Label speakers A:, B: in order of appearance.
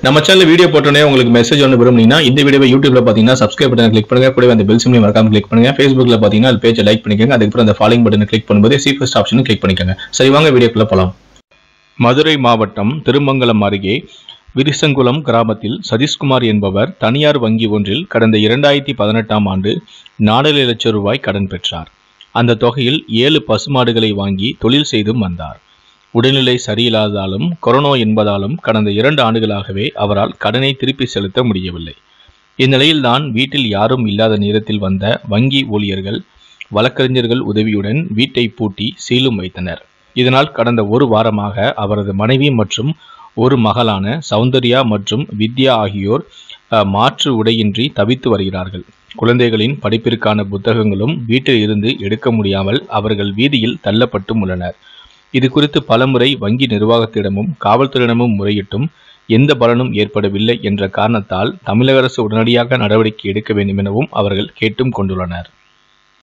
A: நம்ம channel video போட்டோன்னே உங்களுக்கு மெசேஜ் ஒன்று விரும்புனீங்கன்னா இந்த வீடியோவை யூடியூப்ல பார்த்தீங்கன்னா சப்ஸ்கிரைப் பட்டன் கிளிக் பண்ணுங்க கூடவே அந்த பெல் சிம்லையும் மறக்காம கிளிக் பண்ணுங்க ஃபேஸ்புக்ல பார்த்தீங்கன்னா அது பேஜை லைக் பண்ணிக்கோங்க அதுக்கப்புறம் அந்த ஃபாலோயிங் பட்டனை கிளிக் பண்ணும்போது சி ஃபர்ஸ்ட் ஆப்ஷனும் கிளிக் பண்ணிக்கோங்க சரி வாங்க வீடியோக்குள்ள போலாம் மதுரை மாவட்டம் திருமங்கலம் அருகே விரிசங்குளம் கிராமத்தில் சதீஷ்குமார் என்பவர் தனியார் வங்கி ஒன்றில் கடந்த இரண்டாயிரத்தி பதினெட்டாம் ஆண்டு நாலரை லட்சம் ரூபாய் கடன் பெற்றார் அந்த தொகையில் ஏழு பசுமாடுகளை வாங்கி தொழில் செய்தும் வந்தார் உடல்நிலை சரியில்லாததாலும் கொரோனா என்பதாலும் கடந்த இரண்டு ஆண்டுகளாகவே அவரால் கடனை திருப்பி செலுத்த முடியவில்லை இந்நிலையில்தான் வீட்டில் யாரும் இல்லாத நேரத்தில் வந்த வங்கி ஊழியர்கள் வழக்கறிஞர்கள் உதவியுடன் வீட்டை பூட்டி சீலும் வைத்தனர் இதனால் கடந்த ஒரு வாரமாக அவரது மனைவி மற்றும் ஒரு மகளான சௌந்தர்யா மற்றும் வித்யா ஆகியோர் அஹ், மாற்று உடையின்றி தவித்து வருகிறார்கள் குழந்தைகளின் படிப்பிற்கான புத்தகங்களும் வீட்டில் இருந்து எடுக்க முடியாமல் அவர்கள் வீதியில் தள்ளப்பட்டும் உள்ளனர் இது குறித்து பலமுறை வங்கி நிர்வாகத்திடமும் காவல்துறையிடமும் முறையிட்டும் எந்த பலனும் ஏற்படவில்லை என்ற காரணத்தால் தமிழக அரசு உடனடியாக நடவடிக்கை எடுக்க வேண்டும் எனவும் அவர்கள் கேட்டும் கொண்டுள்ளனர்